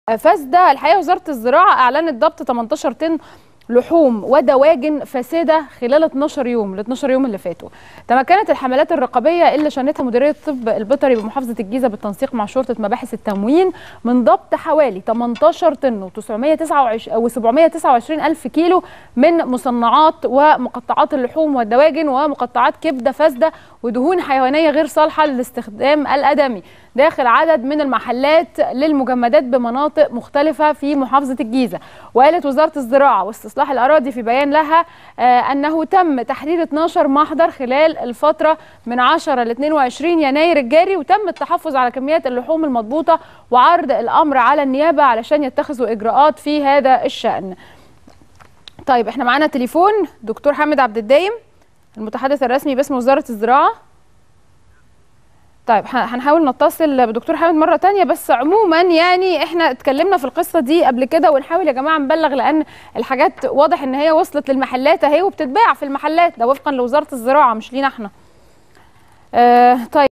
فاسده الحقيقه وزاره الزراعه اعلنت ضبط 18 طن لحوم ودواجن فاسده خلال 12 يوم ال 12 يوم اللي فاتوا تمكنت الحملات الرقابيه اللي شنتها مديريه الطب البيطري بمحافظه الجيزه بالتنسيق مع شرطه مباحث التموين من ضبط حوالي 18 طن و929 و729 الف كيلو من مصنعات ومقطعات اللحوم والدواجن ومقطعات كبده فاسده ودهون حيوانيه غير صالحه للاستخدام الادمي داخل عدد من المحلات للمجمدات بمناطق مختلفه في محافظه الجيزه وقالت وزاره الزراعه واستصلاح الاراضي في بيان لها آه انه تم تحرير 12 محضر خلال الفتره من 10 ل 22 يناير الجاري وتم التحفظ على كميات اللحوم المضبوطه وعرض الامر على النيابه علشان يتخذوا اجراءات في هذا الشان. طيب احنا معانا تليفون دكتور حامد عبد الدايم المتحدث الرسمي باسم وزاره الزراعه. طيب هنحاول نتصل بدكتور حامد مره تانية بس عموما يعني احنا اتكلمنا في القصه دي قبل كده ونحاول يا جماعه نبلغ لان الحاجات واضح ان هي وصلت للمحلات اهي وبتتباع في المحلات ده وفقا لوزاره الزراعه مش لينا احنا. آه طيب